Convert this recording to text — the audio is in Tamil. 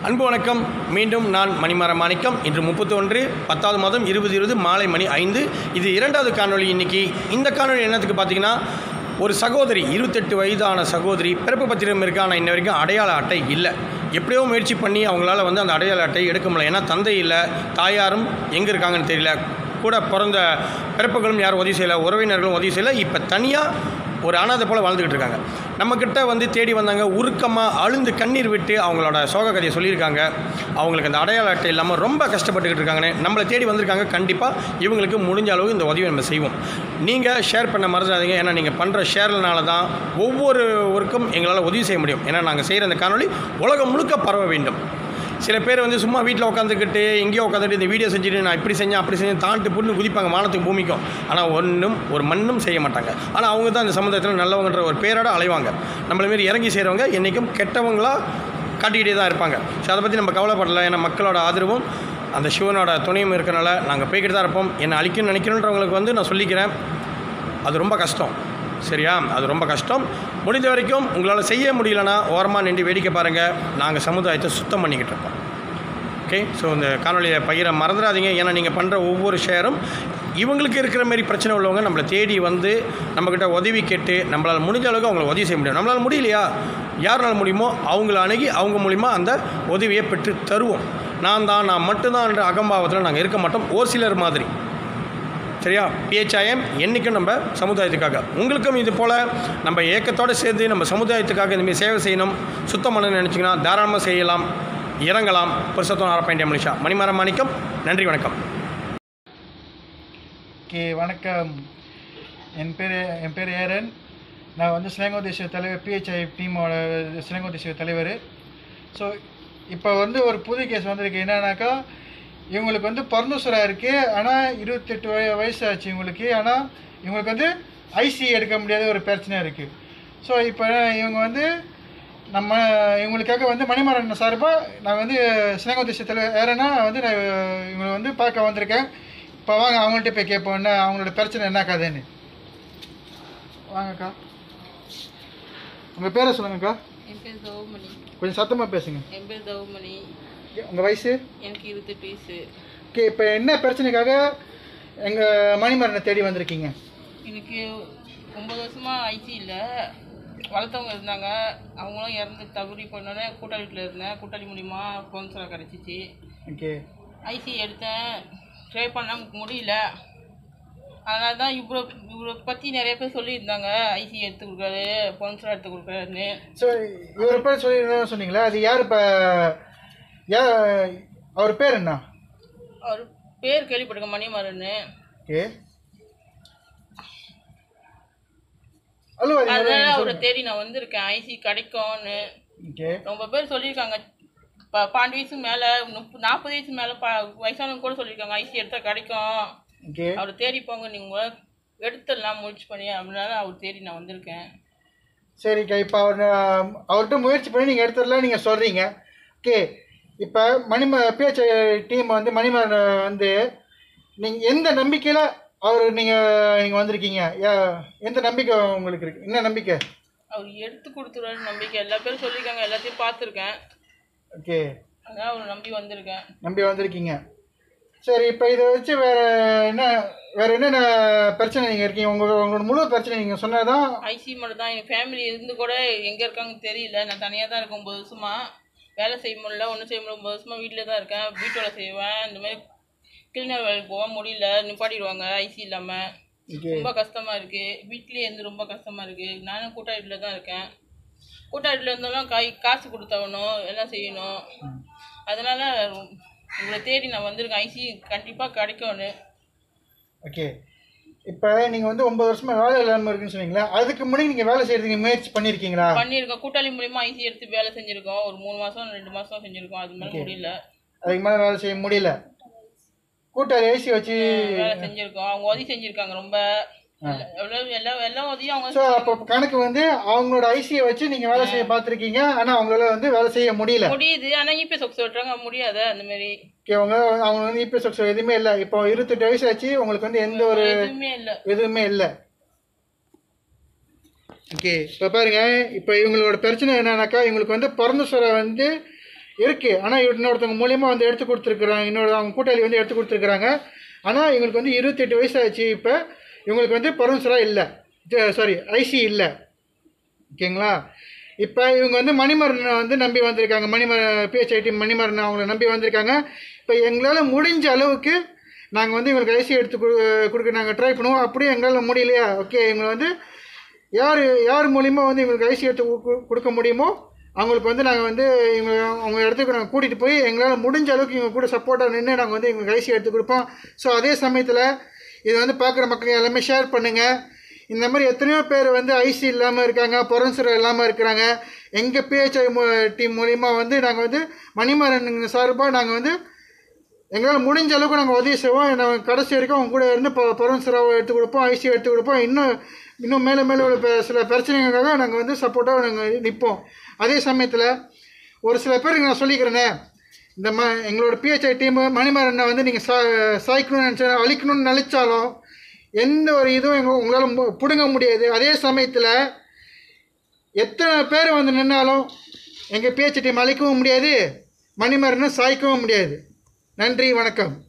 அன்பு வணக்கம் மீண்டும் நான் மணிமர மாணிக்கம் இன்று முப்பத்தி ஒன்று பத்தாவது மாதம் இருபது இருபது மாலை மணி ஐந்து இது இரண்டாவது காணொளி இன்னைக்கு இந்த காணொளி என்னத்துக்கு பார்த்தீங்கன்னா ஒரு சகோதரி இருபத்தெட்டு வயதான சகோதரி பிறப்பு பத்திரம் இருக்கு ஆனால் இன்ன வரைக்கும் அடையாள அட்டை இல்லை எப்படியோ முயற்சி பண்ணி அவங்களால வந்து அந்த அடையாள அட்டை எடுக்க முடியல ஏன்னா தந்தை இல்லை தாயாரும் எங்கே இருக்காங்கன்னு தெரியல கூட பிறந்த பிறப்புகளும் யாரும் உதவி செய்யலை உறவினர்களும் உதவி செய்யலை இப்போ தனியாக ஒரு அனாதை போல் வாழ்ந்துக்கிட்டு இருக்காங்க நம்மக்கிட்ட வந்து தேடி வந்தாங்க உருக்கமாக அழுந்து கண்ணீர் விட்டு அவங்களோட சோக கதையை சொல்லியிருக்காங்க அவங்களுக்கு அந்த அடையாள அட்டை இல்லாமல் ரொம்ப கஷ்டப்பட்டுக்கிட்டு இருக்காங்கன்னு நம்மளை தேடி வந்திருக்காங்க கண்டிப்பாக இவங்களுக்கு முடிஞ்ச அளவு இந்த உதவியை நம்ம செய்வோம் நீங்கள் ஷேர் பண்ண மறந்துடாதீங்க ஏன்னா நீங்கள் பண்ணுற ஷேர்னால தான் ஒவ்வொருவருக்கும் எங்களால் உதவி செய்ய முடியும் ஏன்னா நாங்கள் செய்கிற அந்த காணொளி உலகம் முழுக்க பரவ வேண்டும் சில பேர் வந்து சும்மா வீட்டில் உட்காந்துக்கிட்டு எங்கேயோ உட்காந்துட்டு இந்த வீடியோ செஞ்சுட்டு நான் இப்படி செஞ்சேன் அப்படி செஞ்சேன் தாண்ட்டு புண்ணு குதிப்பாங்க வானத்துக்கு பூமிக்கும் ஆனால் ஒன்றும் ஒரு மண்ணும் செய்ய மாட்டாங்க ஆனால் அவங்க தான் இந்த சமுதாயத்தில் நல்லவங்கன்ற ஒரு பேரோட அலைவாங்க நம்மள மாரி இறங்கி செய்கிறவங்க என்றைக்கும் கெட்டவங்களா காட்டிக்கிட்டே தான் இருப்பாங்க ஸோ அதை பற்றி நம்ம கவலைப்படல ஏன்னா மக்களோட ஆதரவும் அந்த சிவனோட துணையும் இருக்கனால நாங்கள் போய்கிட்டு தான் இருப்போம் என்னை அழிக்கணும்னு நினைக்கணுன்றவங்களுக்கு வந்து நான் சொல்லிக்கிறேன் அது ரொம்ப கஷ்டம் சரியா அது ரொம்ப கஷ்டம் முடிந்த வரைக்கும் உங்களால் செய்ய முடியலன்னா ஓரமாக நின்று வேடிக்கை பாருங்கள் நாங்கள் சமுதாயத்தை சுத்தம் பண்ணிக்கிட்டு இருக்கோம் ஓகே ஸோ இந்த காணொலியை பகிர மறந்துடாதீங்க ஏன்னா நீங்கள் பண்ணுற ஒவ்வொரு ஷேரும் இவங்களுக்கு இருக்கிற மாதிரி பிரச்சனை உள்ளவங்க நம்மளை தேடி வந்து நம்மக்கிட்ட உதவி கேட்டு நம்மளால் முடிஞ்ச அளவுக்கு அவங்கள உதவி செய்ய முடியும் நம்மளால் முடியலையா யாரால் முடியுமோ அவங்கள அணுகி அவங்க மூலிமா அந்த உதவியை பெற்று தருவோம் நான் தான் நான் மட்டும்தான் என்ற அகம்பாவத்தில் நாங்கள் இருக்க மாட்டோம் ஒரு சிலர் மாதிரி சரியா பிஹெச்ஐஎம் என்றைக்கும் நம்ம சமுதாயத்துக்காக உங்களுக்கும் இது போல் நம்ம ஏக்கத்தோடு சேர்ந்து நம்ம சமுதாயத்துக்காக இந்தமாதிரி சேவை செய்யணும் சுத்தம் பண்ணணும்னு நினச்சிங்கன்னா தாராளமாக செய்யலாம் இறங்கலாம் புருஷத்தம் ஆரப்பாண்டிய மனுஷா மணிமரம் மாணிக்கம் நன்றி வணக்கம் ஓகே வணக்கம் என் பேர் என் பேர் ஏரன் நான் வந்து சிலங்கோ தேசிய தலைவர் பிஹெச்ஐ டீமோட சிலங்கோ தேசிய தலைவர் ஸோ இப்போ வந்து ஒரு புது கேஸ் வந்திருக்கு என்னன்னாக்கா இவங்களுக்கு வந்து பிறந்தசுரா இருக்குது ஆனால் இருபத்தெட்டு வய வயசு ஆச்சு இவங்களுக்கு ஆனால் இவங்களுக்கு வந்து ஐசி எடுக்க முடியாத ஒரு பிரச்சனை இருக்குது ஸோ இப்போ இவங்க வந்து நம்ம இவங்களுக்காக வந்து மணிமரன் சார்பாக நான் வந்து சிலங்கோ தேசிய தலைவர் ஏறனா வந்து நான் இவங்களை வந்து பார்க்க வந்திருக்கேன் இப்போ வாங்க அவங்கள்ட்ட போய் கேட்போம் என்ன அவங்களோட பிரச்சனை என்ன கதைன்னு வாங்கக்கா உங்கள் பேரை சொல்லுங்கக்கா என் பேர் தவமணி கொஞ்சம் சத்தமாக பேசுங்க என் பேர் தவமணி உங்கள் வயசு எனக்கு இருபத்தெட்டு வயசு ஓகே இப்போ என்ன பிரச்சனைக்காக எங்கள் மணிமரனை தேடி வந்திருக்கீங்க எனக்கு ஒம்பது வருஷமாக ஐசி இல்லை வளர்த்தவங்க இருந்தாங்க அவங்களும் இறந்து தகுதி பண்ணோன்னே கூட்டாளி வீட்டில் இருந்தேன் கூட்டாளி மூலிமா ஸ்பான்சராக கிடச்சிச்சு ஓகே ஐசி எடுத்தேன் ட்ரை பண்ண முடியல அதனால தான் இவ்வளோ இவரை பற்றி நிறைய பேர் சொல்லியிருந்தாங்க ஐசி எடுத்து கொடுக்குறாரு ஸ்பான்சராக எடுத்து கொடுக்குறாருன்னு ஸோ இவர் பேர் சொல்லி சொன்னீங்களா அது யார் இப்போ யா அவர் பேர் என்ன அவர் பேர் கேள்விப்பட்டிருக்க மணிமாறன்னு ஓகே ஹலோ அதனால அவரை தேடி நான் வந்திருக்கேன் ஐசி கிடைக்கும்னு ஓகே ரொம்ப பேர் சொல்லியிருக்காங்க ப பன்னெண்டு வயசு மேலே முப்பது நாற்பது வயசு மேலே ப வயசானவங்க கூட சொல்லியிருக்காங்க ஐசி எடுத்தால் கிடைக்கும் ஓகே அவர் தேடி போங்க நீங்கள் எடுத்துடலாம் முயற்சி பண்ணி அப்படினால அவர் தேடி நான் வந்திருக்கேன் சரிக்கா இப்போ அவர் அவர்கிட்ட முயற்சி பண்ணி நீங்கள் எடுத்துடலாம் நீங்கள் சொல்கிறீங்க ஓகே இப்போ மணிம பிஹெச் டீம் வந்து மணிமரன் வந்து நீங்கள் எந்த நம்பிக்கையில் அவர் நீங்கள் நீங்கள் வந்திருக்கீங்க யா- எந்த நம்பிக்கை உங்களுக்கு இருக்குது என்ன நம்பிக்கை அவர் எடுத்து கொடுத்துருவாரு நம்பிக்கை எல்லா பேரும் சொல்லியிருக்காங்க எல்லாத்தையும் பார்த்துருக்கேன் ஓகே அதான் அவர் நம்பி வந்திருக்கேன் நம்பி வந்திருக்கீங்க சரி இப்போ இதை வச்சு வேறு என்ன வேறு என்னென்ன பிரச்சனை நீங்கள் இருக்கீங்க உங்கள் உங்களோட முழு பிரச்சனை நீங்கள் சொன்னதான் ஐசி மட்டும் தான் எங்கள் ஃபேமிலி இருந்து கூட எங்கே இருக்காங்கன்னு தெரியல நான் தனியாக தான் இருக்கேன் ஒம்பது வருஷமா வேலை செய்ய முடியல ஒன்றும் செய்ய முடியல ஒம்பது வருஷமா வீட்டில் தான் இருக்கேன் வீட்டு வேலை செய்வேன் இந்த மாதிரி கிளீனர் வேலைக்கு போக முடியல நிப்பாட்டிடுவாங்க ஐசி இல்லாமல் ஓகே ரொம்ப கஷ்டமா இருக்கு வீட்லயே இருந்து ரொம்ப கஷ்டமா இருக்கு நானும் கூட்டாளியில் தான் இருக்கேன் கூட்டாளியில் இருந்தாலும் காய் காசு கொடுத்தாகணும் எல்லாம் செய்யணும் அதனால உங்களை தேடி நான் வந்திருக்கேன் ஐசி கண்டிப்பாக கிடைக்கும்னு ஓகே இப்போ நீங்கள் வந்து ஒன்பது வருஷமா வேலை இல்லாமல் இருக்குன்னு சொன்னீங்களா அதுக்கு முன்னாடி நீங்கள் வேலை செய்கிறதுக்கு முயற்சி பண்ணியிருக்கீங்களா பண்ணியிருக்கோம் கூட்டாளி மூலியமா ஐசி எடுத்து வேலை செஞ்சுருக்கோம் ஒரு மூணு மாதம் ரெண்டு மாதம் செஞ்சுருக்கோம் அது மேலே முடியல அதுக்கு மேலே வேலை செய்ய முடியல கூட்டாளி ஏசி வச்சு வேலை செஞ்சுருக்கோம் அவங்க உதவி செஞ்சுருக்காங்க ரொம்ப எவ்வளோ எல்லா எல்லா உதவியும் அவங்க ஸோ அப்போ கணக்கு வந்து அவங்களோட ஐசியை வச்சு நீங்கள் வேலை செய்ய பார்த்துருக்கீங்க ஆனால் அவங்களால வந்து வேலை செய்ய முடியல முடியுது ஆனால் இபி சொக்கு சொல்கிறாங்க முடியாத அந்த மாதிரி ஓகே அவங்க அவங்க வந்து இப்போ சொக்ஸோ எதுவுமே இல்லை இப்போ இருபத்தெட்டு வயசு ஆச்சு உங்களுக்கு வந்து எந்த ஒரு எதுவுமே இல்லை எதுவுமே இல்லை ஓகே இப்போ பாருங்க இப்போ இவங்களோட பிரச்சனை என்னன்னாக்கா இவங்களுக்கு வந்து பிறந்த சுரை வந்து இருக்குது ஆனால் இன்னொருத்தவங்க மூலியமாக வந்து எடுத்து கொடுத்துருக்குறாங்க இன்னொரு அவங்க கூட்டாளி வந்து எடுத்து கொடுத்துருக்குறாங்க ஆனால் இவங்களுக்கு வந்து இருபத்தெட்டு வயசு ஆச்சு இப்போ இவங்களுக்கு வந்து பரவன்சரா இல்லை சாரி ஐசி இல்லை ஓகேங்களா இப்போ இவங்க வந்து மணிமரனை வந்து நம்பி வந்திருக்காங்க மணிமர பிஹெச்ஐடி மணிமரன் அவங்கள நம்பி வந்திருக்காங்க இப்போ எங்களால் முடிஞ்ச அளவுக்கு நாங்கள் வந்து இவங்களுக்கு ஐசி எடுத்து கொடு கொடுக்க நாங்கள் ட்ரை பண்ணுவோம் அப்படியே எங்களால் முடியலையா ஓகே இவங்களை வந்து யார் யார் மூலிமா வந்து இவங்களுக்கு ஐசி எடுத்து கு- கு- கொடுக்க முடியுமோ அவங்களுக்கு வந்து நாங்கள் வந்து இவங்க அவங்க இடத்துக்கு நாங்கள் கூட்டிகிட்டு போய் எங்களால் முடிஞ்ச அளவுக்கு இவங்க கூட சப்போர்ட்டாக நின்று நாங்கள் வந்து இவங்களுக்கு ஐசி எடுத்து கொடுப்போம் ஸோ அதே சமயத்தில் இதை வந்து பார்க்குற மக்கள் எல்லாமே ஷேர் பண்ணுங்கள் இந்த மாதிரி எத்தனையோ பேர் வந்து ஐசி இல்லாமல் இருக்காங்க பொரன்சுரை இல்லாமல் இருக்கிறாங்க எங்கள் பிஹெச்ஐ டீம் மூலிமா வந்து நாங்கள் வந்து மணிமாறன் சார்பாக நாங்கள் வந்து எங்களால் முடிஞ்ச அளவுக்கு நாங்கள் உதவி செய்வோம் நாங்கள் கடைசி வரைக்கும் அவங்க கூட இருந்து இப்போ பொரன்சுராவை எடுத்து கொடுப்போம் ஐசி எடுத்து கொடுப்போம் இன்னும் இன்னும் மேலே மேலே உள்ள பெ- சில பிரச்சனைகளுக்காக நாங்கள் வந்து சப்போர்ட்டாக நாங்கள் நிற்போம் அதே சமயத்தில் ஒரு சில பேருக்கு நான் சொல்லிக்கிறேனே இந்த ம எங்களோட பிஹெச்ஐ டீமு மணிமாறனை வந்து நீங்கள் சா சாய்க்கணும்னு நினச்சா அழிக்கணும்னு நினச்சாலும் எந்த ஒரு இதுவும் எங்க உங்களால் மு- பிடுங்க முடியாது அதே சமயத்தில் எத்தனை பேர் வந்து நின்னாலும் எங்கள் பிஹெச்ஐ டீம் அழிக்கவும் முடியாது மணிமாறனை சாய்க்கவும் முடியாது நன்றி வணக்கம்